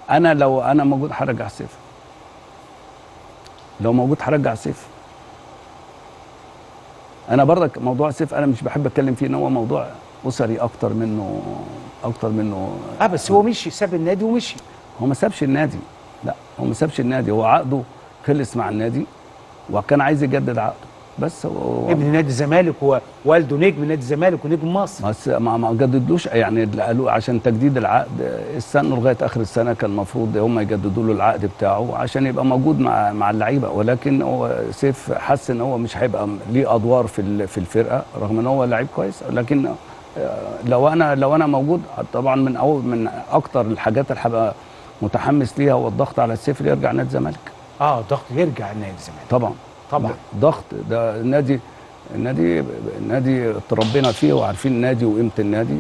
انا لو انا موجود هرجع سيف لو موجود هرجع سيف انا برضك موضوع سيف انا مش بحب اتكلم فيه ان هو موضوع اسري اكتر منه اكتر منه اه بس هو مشي ساب النادي ومشي هو ما سابش النادي لا هو ما سابش النادي هو عقده خلص مع النادي وكان عايز يجدد عقده بس هو ابن نادي الزمالك ووالده نجم نادي الزمالك ونجم مصر بس ما ما جددلوش يعني اللي قالوا عشان تجديد العقد استنوا لغايه اخر السنه كان المفروض هم يجددوا له العقد بتاعه عشان يبقى موجود مع مع اللعيبه ولكن هو سيف حس ان هو مش هيبقى ليه ادوار في ال- في الفرقه رغم ان هو لعيب كويس لكن آه، لو انا لو انا موجود طبعا من أول من اكتر الحاجات اللي هبقى متحمس ليها هو الضغط على السيف اللي يرجع نادي الزمالك اه ضغط يرجع نادي الزمالك طبعا طبعا ضغط ده النادي النادي النادي اتربينا فيه وعارفين النادي وقيمه النادي